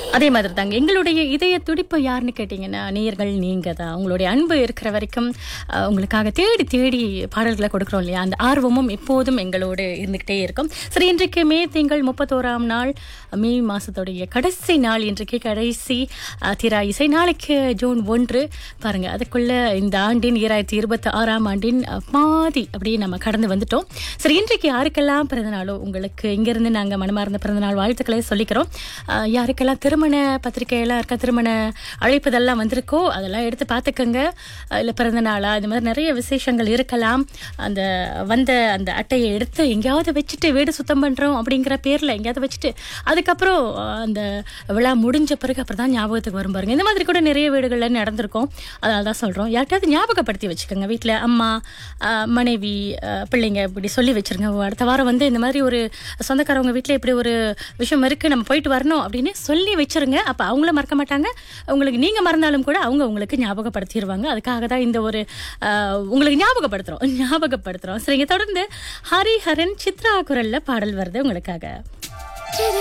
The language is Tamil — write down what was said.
அதே மாதிரி தாங்க எங்களுடைய இதய துடிப்பு யாருன்னு கேட்டிங்கன்னா நேயர்கள் நீங்க தான் உங்களுடைய அன்பு இருக்கிற வரைக்கும் அஹ், உங்களுக்காக தேடி தேடி பாடல்களை கொடுக்குறோம் இல்லையா அந்த ஆர்வமும் எப்போதும் எங்களோடு இருந்துகிட்டே இருக்கும் சரி இன்றைக்கு மே திங்கள் முப்பத்தோராம் நாள் மே மாசத்துடைய கடைசி நாள் இன்றைக்கு கடைசி அஹ், திரா இசை நாளைக்கு ஜூன் ஒன்று பாருங்க அதுக்குள்ள இந்த ஆண்டின் ஈராயிரத்தி இருபத்தி ஆறாம் ஆண்டின் அஹ், பாதி அப்படியே நம்ம கடந்து வந்துட்டோம் சரி இன்றைக்கு யாருக்கெல்லாம் பிறந்தநாளோ உங்களுக்கு இங்கிருந்து நாங்க மனமார்ந்த பிறந்தநாள் வாழ்த்துக்களை சொல்லிக்கிறோம் அஹ், யாருக்கெல்லாம் திருமண பத்திரிகையெல்லாம் இருக்க திருமண அழைப்புதெல்லாம் வந்திருக்கோ அதெல்லாம் எடுத்து பார்த்துக்கோங்க அஹ், இல்ல பிறந்த நாளா இந்த மாதிரி நிறைய விசேஷங்கள் இருக்கலாம் அந்த வந்த அந்த அட்டையை எடுத்து எங்கேயாவது வச்சுட்டு வீடு சுத்தம் பண்றோம் அப்படிங்கிற பேர்ல எங்கேயாவது வச்சுட்டு அதுக்கப்புறம் அஹ், அந்த விழா முடிஞ்ச பிறகு அப்புறம் தான் ஞாபகத்துக்கு வரும் பாருங்க இந்த மாதிரி கூட நிறைய வீடுகள்ல நடந்திருக்கும் அதனால தான் சொல்றோம் யார்கிட்டயாவது ஞாபகப்படுத்தி வச்சுக்கோங்க வீட்டில் அம்மா அஹ், மனைவி அஹ், பிள்ளைங்க இப்படி சொல்லி வச்சிருங்க ஓ, அடுத்த வாரம் வந்து இந்த மாதிரி ஒரு சொந்தக்காரவங்க வீட்டில் இப்படி ஒரு விஷயம் இருக்கு நம்ம போயிட்டு வரணும் அப்படின்னு சொல்லி வச்சிருங்க அப்ப அவங்கள மறக்க மாட்டாங்க உங்களுக்கு நீங்க மறந்தாலும் கூட அவங்க உங்களுக்கு ஞாபகப்படுத்திடுவாங்க அதுக்காக தான் இந்த ஒரு அஹ், உங்களுக்கு ஞாபகப்படுத்துறோம் ஞாபகப்படுத்துறோம் சரிங்க தொடர்ந்து ஹரிஹரன் சித்ரா குரல்ல பாடல் வருது உங்களுக்காக